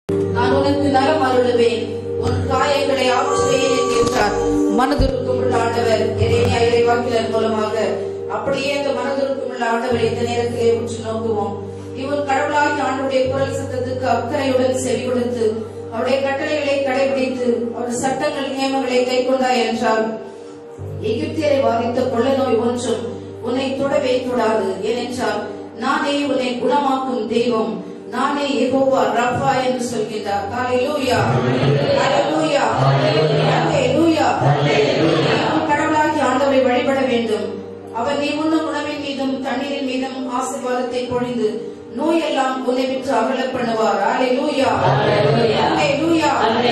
நான் உனக்கு நலம் அருளுவேன் உன் காயங்களை ஆற்றுவேன் என்றார் மனதுருக்கும் உள்ள ஆண்டவர் இறைமையா இறைவாக்கினர் மூலமாக அப்படியே அந்த மனதுருக்கும் உள்ள ஆண்டவரை இந்த நேரத்திலே உற்று நோக்குவோம் இவன் கடவுளாகி ஆண்டுடைய குரல் சத்தத்துக்கு அக்கறையுடன் செவி கொடுத்து அவருடைய கட்டளைகளை கடைபிடித்து அவர் சட்டங்கள் நியமங்களை கைக்கொண்டாய் என்றால் எகிப்தியரை பாதித்த கொள்ள நோய் ஒன்றும் உன்னை தொடவே தொடாது ஏனென்றால் நானே உன்னை குணமாக்கும் தெய்வம் நானே யெகோவா ரஃபா என்று சொல்கின்றார் ஹalleluya ஹalleluya ஹalleluya நாம் கடவுளாகி ஆண்டவரை வழிபட வேண்டும் அவர் நீ உண்ணும் உணவின் மீதும் தண்ணீரின் மீதும் ஆசீர்வாதத்தை பொழிந்து நோயெல்லாம் உன்னை விட்டு அகல பண்ணுவார் ஹalleluya ஹalleluya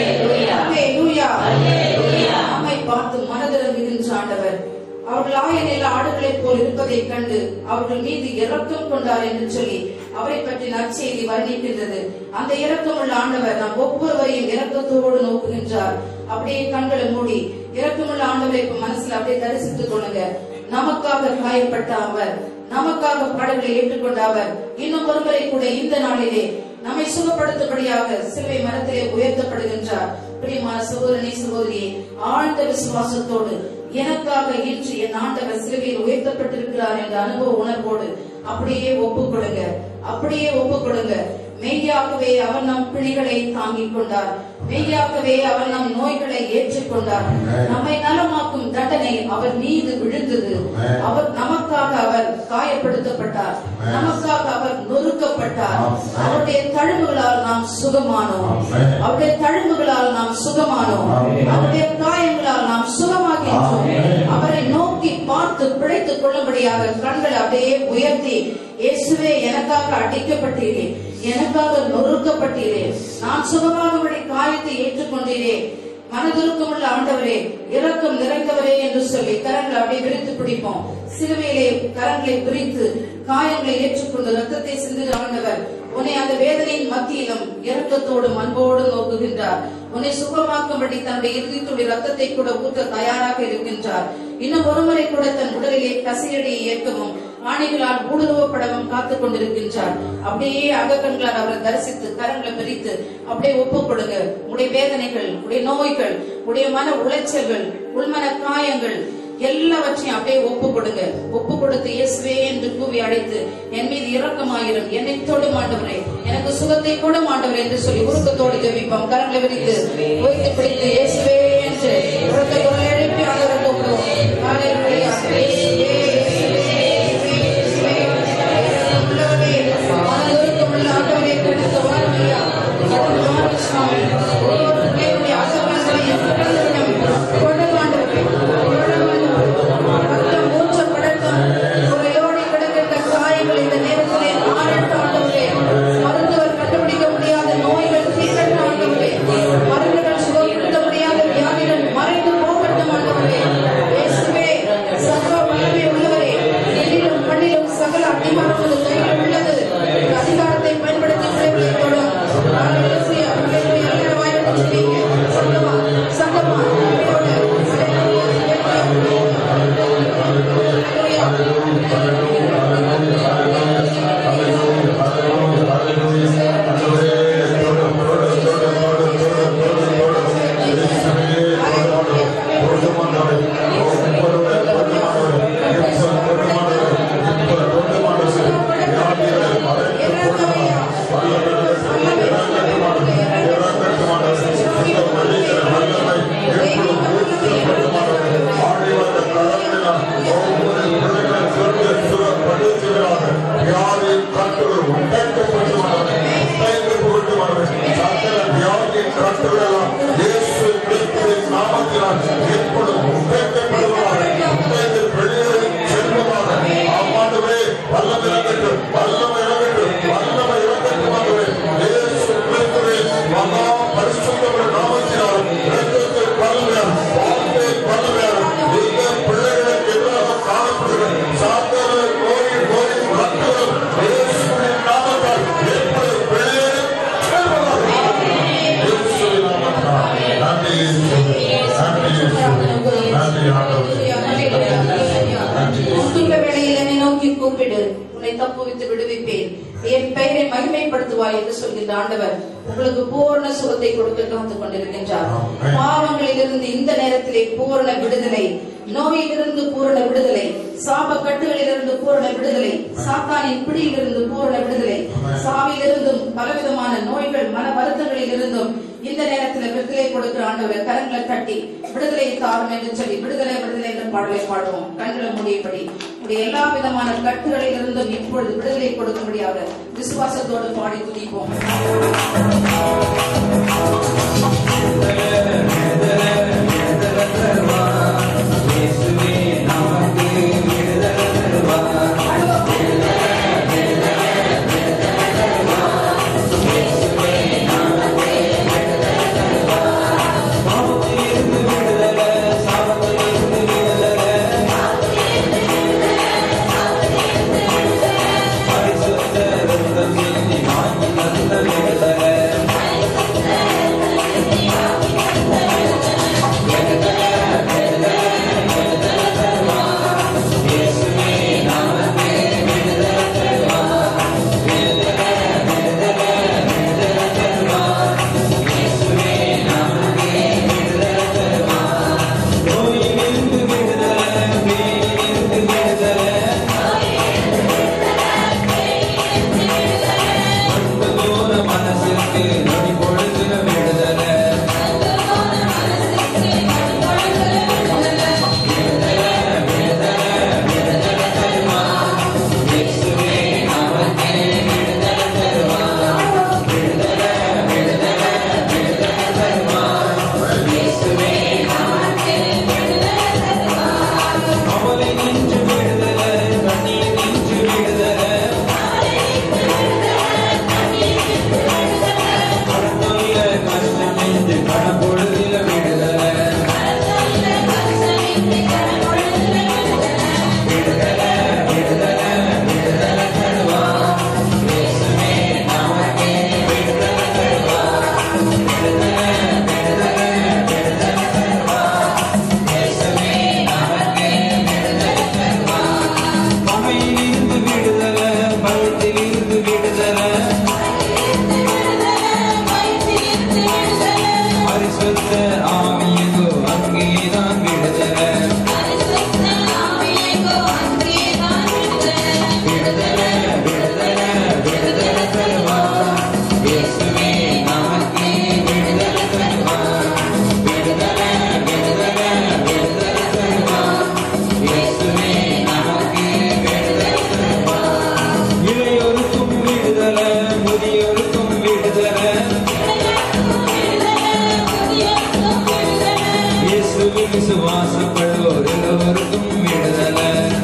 ஹalleluya ஹalleluya நம்மை பார்த்து மனதிறங்குகின்ற ஆண்டவர் அவர்கள் ஆயனில் ஆடுகளைப் போல் இருப்பதைக் கண்டு அவர்கள் மீது இரக்கம் கொண்டார் என்று சொல்லி அவரை பற்றி நற்செய்தி வர்ணிக்கின்றது அந்த இரக்கம் உள்ள ஆண்டவர் நாம் ஒவ்வொருவரையும் இரக்கத்தோடு நோக்குகின்றார் அப்படியே கண்களை மூடி இரக்கமுள்ள ஆண்டவரை இப்ப மனசுல அப்படியே தரிசித்துக் கொள்ளுங்க நமக்காக காயப்பட்ட அவர் நமக்காக பாடல்களை ஏற்றுக்கொண்ட அவர் இன்னும் ஒருவரை கூட இந்த நாளிலே நம்மை சுகப்படுத்தபடியாக சிலுவை மரத்திலே உயர்த்தப்படுகின்றார் பிரியமான சகோதரனே சகோதரியே ஆழ்ந்த விசுவாசத்தோடு எனக்காக இன்று என் ஆண்டவர் சிலுவையில் உயர்த்தப்பட்டிருக்கிறார் என்ற அனுபவ உணர்வோடு அப்படியே ஒப்புக் கொடுங்க அப்படியே ஒப்புக் கொடுங்க மெய்யாகவே அவர் நம் பிணிகளை தாங்கிக் கொண்டார் மெய்யாகவே அவர் நம் நோய்களை ஏற்றுக்கொண்டார் நம்மை நலமாக்கும் தண்டனை அவர் மீது விழுந்தது அவர் நமக்காக அவர் காயப்படுத்தப்பட்டார் நமக்காக அவர் நொறுக்கப்பட்டார் அவருடைய தழும்புகளால் நாம் சுகமானோம் அவருடைய தழும்புகளால் நாம் சுகமானோம் அவருடைய காயங்களால் நாம் சுகமாகின்றோம் அவரை நோக்கி பார்த்து பிழைத்துக் கொள்ளும்படியாக கண்களை அப்படியே உயர்த்தி இயேசுவே எனக்காக அடிக்கப்பட்டீரே எனக்காக நொறுக்கப்பட்டீரே நான் சுகமாகும்படி காயத்தை ஏற்றுக்கொண்டீரே மனதுருக்கமுள்ள ஆண்டவரே இரக்கம் நிறைந்தவரே என்று சொல்லி கரங்களை அப்படியே விரித்து பிடிப்போம் சிலுவையிலே கரங்களை விரித்து காயங்களை ஏற்றுக்கொண்டு ரத்தத்தை சிந்துகிற ஆண்டவர் உன்னை அந்த வேதனையின் மத்தியிலும் இரக்கத்தோடும் அன்போடும் நோக்குகின்றார் உன்னை சுகமாக்கும்படி தன்னுடைய இறுதித்துடைய ரத்தத்தை கூட ஊற்ற தயாராக இருக்கின்றார் இன்னும் ஒருமுறை கூட தன் உடலிலே கசியடியை ஏற்கவும் ஆணைகளால் ஊடுருவப்படவும் காத்துக் கொண்டிருக்கின்றார் அப்படியே அகக்கண்களால் அவரை தரிசித்து கரங்களை பிரித்து அப்படியே ஒப்புக் கொடுங்க உடைய வேதனைகள் உடைய நோய்கள் உடைய மன உளைச்சல்கள் உள்மன காயங்கள் எல்லாவற்றையும் அப்படியே ஒப்பு கொடுங்க ஒப்பு கொடுத்து இயேசுவே என்று கூவி அழைத்து என் மீது இரக்கமாயிரும் என்னை தொடும் ஆண்டவரே எனக்கு சுகத்தை கொடும் ஆண்டவரே என்று சொல்லி உருக்கத்தோடு ஜெபிப்போம் கரங்களை விரித்து ஓய்த்து பிடித்து இயேசுவே என்று உரத்த குரல் எழுப்பி ஆண்டவரை கூப்பிடுவோம் ஹalleluya. இயேசுவே, இயேசுவே, இயேசுவே, இயேசுவே. உள்ளவரே, மனதுருக்கமுள்ள ஆண்டவரே, கொடுத்த வார்த்தையா. அது மாறு சுவாமி. ஒவ்வொரு பிள்ளையுடைய அசைவுகளையும் கடலையும் கொடும் ஆண்டவரே. கொடும் ஆண்டவரே. ரத்தம் ஊற்றப்படட்டும். குறையோடி கிடக்கின்ற காயங்கள் இந்த நேரத்திலே ஆறட்டும் ஆண்டவரே. மருத்துவர் கண்டுபிடிக்க முடியாத நோய்கள் தீரட்டும் ஆண்டவரே. மருந்துகள் சுகப்படுத்த முடியாத வியாதிகள் மறைந்து போகட்டும் ஆண்டவரே. இயேசுவே, சர்வ வல்லமை உள்ளவரே, எண்ணிலும் மண்ணிலும் சகல அதிகாரங்களும் கையில் உள்ளது. இந்த அதிகாரத்தை பயன்படுத்தி பிள்ளைகளை தொடும். ஹalleluya, ஹalleluya. எல்லாரும் வாய் விட்டு ஜெபிங்க. சத்தமா, சத்தமா, உயிரோட. ஹalleluya. துன்ப வேளையில் என்னை நோக்கி கூப்பிடு உன்னை தப்புவித்து விடுவிப்பேன் என் பெயரை மகிமைப்படுத்துவாய் என்று சொல்கின்ற ஆண்டவர் உங்களுக்கு பூரண சுகத்தை கொடுக்க காத்துக் கொண்டிருக்கின்றார் ஆமென். பாவங்களிலிருந்து இந்த நேரத்திலே பூரண விடுதலை நோயிலிருந்து பூரண விடுதலை சாப கட்டுகளிலிருந்து பூரண விடுதலை சாத்தானின் பிடியிலிருந்து பூரண விடுதலை ஆமென். சாவிலிருந்தும் பலவிதமான நோய்கள் மன வருத்தங்களிலிருந்தும் இந்த நேரத்தில் விடுதலை கொடுக்கிற ஆண்டவர் கரங்களை தட்டி விடுதலை தாரும் என்று சொல்லி விடுதலை விடுதலை என்ற பாடலை பாடுவோம் கண்களை முடியபடி உடைய எல்லா விதமான கட்டுகளில் இருந்தும் இப்பொழுது விடுதலை கொடுக்கும்படியாக விசுவாசத்தோடு பாடி துதிப்போம் இளையோருக்கும் விடுதல முதியோருக்கும் விடுதல இயேசுவின் விசுவாசப்படுவோர் எல்லோருக்கும் விடுதல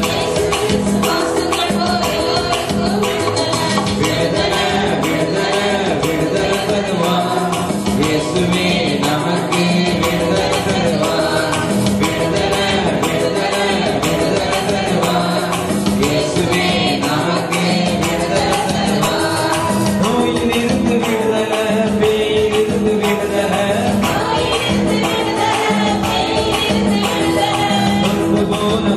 விடுதல விடுதல விடுதல தருவா இயேசுவே நமக்கு விடுதல தருவா விடுதல விடுதல விடுதல தருவா இயேசுவே நமக்கு விடுதல தருவா நோயிலிருந்து விடுதல பேயிலிருந்து விடுதல நொந்து போன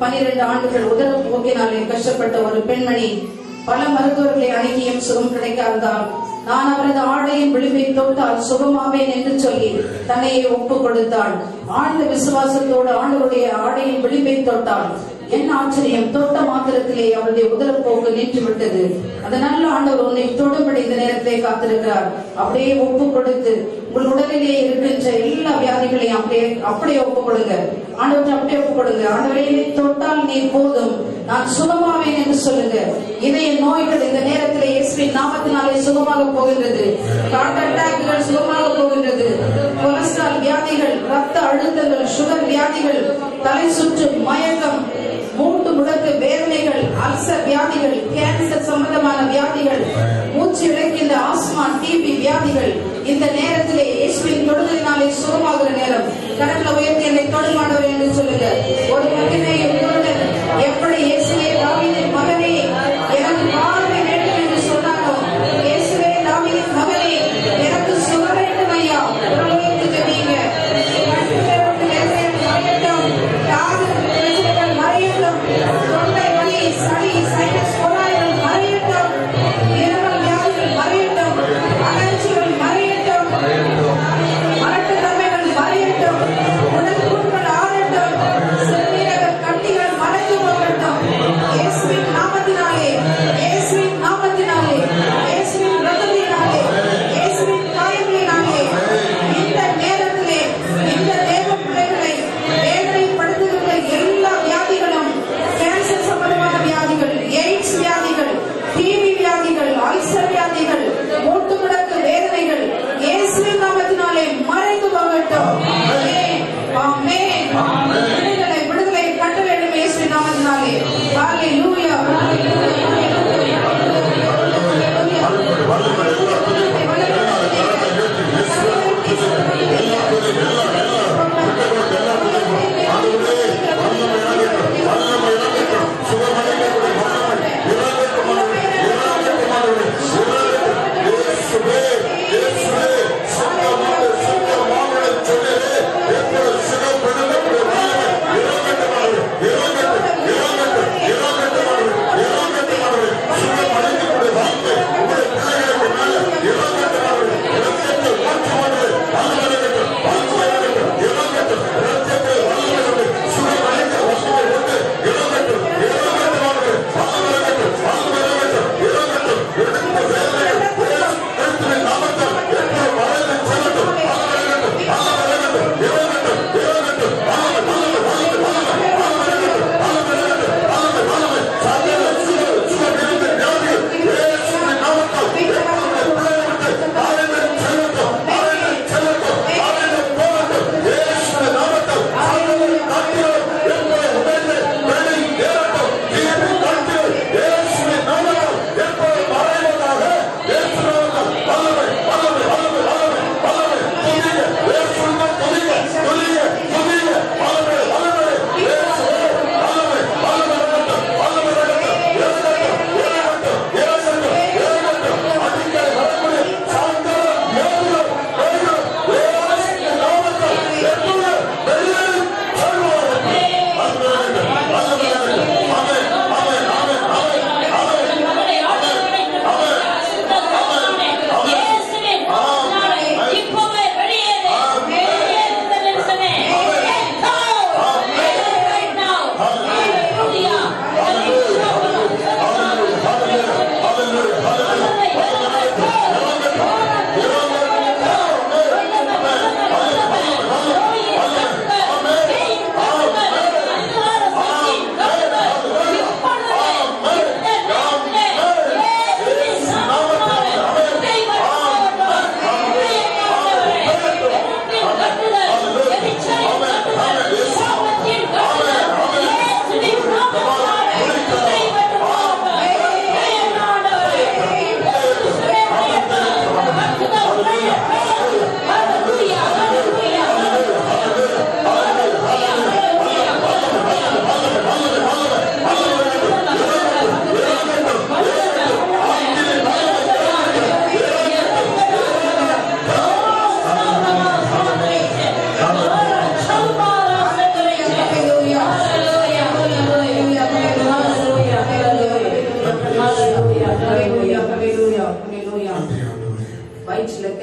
பனிரெண்டு ஆண்டுகள் உதர போக்கினாலே கஷ்டப்பட்ட ஒரு பெண்மணி பல மருத்துவர்களை அணுகியும் சுகம் கிடைக்காததால் நான் அவரது ஆடையின் விளிம்பை தொட்டால் சுகமாவேன் என்று சொல்லி தன்னையே ஒப்பு கொடுத்தாள் ஆழ்ந்த விசுவாசத்தோடு ஆண்டவருடைய ஆடையின் விளிம்பை தொட்டாள் என்ன ஆச்சரியம் தொட்ட மாத்திரத்திலே அவருடைய உதரப்போக்கு நின்று விட்டது அதனால ஆண்டவர் உன்னை தொடும்படி இந்த நேரத்திலே காத்திருக்கிறார் அப்படியே ஒப்பு கொடுத்து உங்கள் உடலிலே இருக்கின்ற எல்லா வியாதிகளையும் அப்படியே அப்படியே ஒப்பு கொடுங்க ஆண்டவர்கிட்ட அப்படியே ஒப்பு கொடுங்க ஆண்டவரே என்னை தொட்டால் நீ போதும் நான் சுகமாவேன் என்று சொல்லுங்க இதய நோய்கள் இந்த நேரத்திலே இயேசுவின் நாமத்தினாலே சுகமாக போகின்றது ஹார்ட் அட்டாக்குகள் சுகமாக போகின்றது கொலஸ்ட்ரால் வியாதிகள் ரத்த அழுத்தங்கள் சுகர் வியாதிகள் தலை சுற்று மயக்கம் மூட்டு முடக்கு வேதனைகள் அல்சர் வியாதிகள் கேன்சர் சம்பந்தமான வியாதிகள் மூச்சு இழைக்கின்ற ஆஸ்மா டிபி வியாதிகள் இந்த நேரத்திலே இயேசுவின் தொடுதலினாலே சுகமாகிற நேரம் கரங்களை உயர்த்தி என்னை தொடுமாடவர் என்று சொல்லுங்க ஒரு மகனையும் தொடுதல் எப்படி இயேசுவே தாவீதின் மகனே எனக்கு பார்வை வேண்டும் என்று சொன்னாரோ இயேசுவே தாவீதின் மகனே எனக்கு சுக வேண்டும் ஐயா குரல் உயர்த்தி ஜெபியுங்க. கட்டுகளை விட்டு வேதனைகள் மறையட்டும். காது பிரச்சனைகள் மறையட்டும். தொண்டை வலி, சளி, சைனஸ் கோளாறுகள் மறையட்டும். இருமல் வியாதிகள் மறையட்டும். அலர்ஜிகள் மறையட்டும். மலட்டுத்தன்மைகள் மறையட்டும். உடல் கூறுகள் ஆறட்டும்.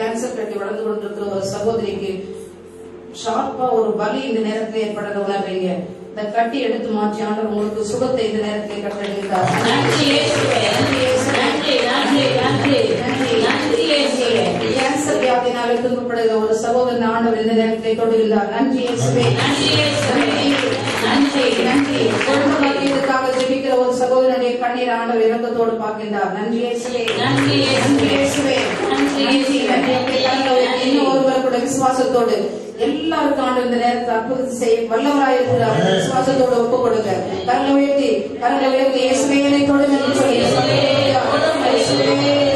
கேன்சர் கட்டி வளர்ந்து கொண்டிருக்கிற ஒரு சகோதரிக்கு ஷார்ப்பா ஒரு வலி இந்த நேரத்தில் ஏற்படுறத உணர்றீங்க இந்த கட்டி எடுத்து மாற்றி ஆண்டவர் உங்களுக்கு சுகத்தை இந்த நேரத்தில் கட்டளையிட்டார் நன்றி இயேசுவே. நன்றி, நன்றி, நன்றி. நன்றி இயேசுவே. கேன்சர் வியாதினால துன்பப்படுகிற ஒரு சகோதரன் ஆண்டவர் இந்த நேரத்தில் தொடுகிறார் நன்றி இயேசுவே நன்றி இயேசுவே. நன்றி நன்றி குடும்ப பாக்கியத்துக்காக ஜெபிக்கிற ஒரு சகோதரனுடைய கண்ணீர் ஆண்டவர் இரக்கத்தோடு பார்க்கின்றார் நன்றி இயேசுவே நன்றி இயேசுவே. நன்றி இயேசுவே நன்றி நன்றி இயேசுவே. நன்றி அப்படியே கரங்களை உயர்த்தி இன்னும் ஒருவர் கூட விசுவாசத்தோடு எல்லாருக்கும் ஆண்டு இந்த நேரத்தை அற்புதத்தை செய்ய வல்லவராய் இருக்கிறார் அந்த விசுவாசத்தோடு ஒப்பு கொடுங்க கரங்களை உயர்த்தி கரங்களை உயர்த்தி இயேசுவே என்னை தொடும் என்று சொல்லி இயேசுவே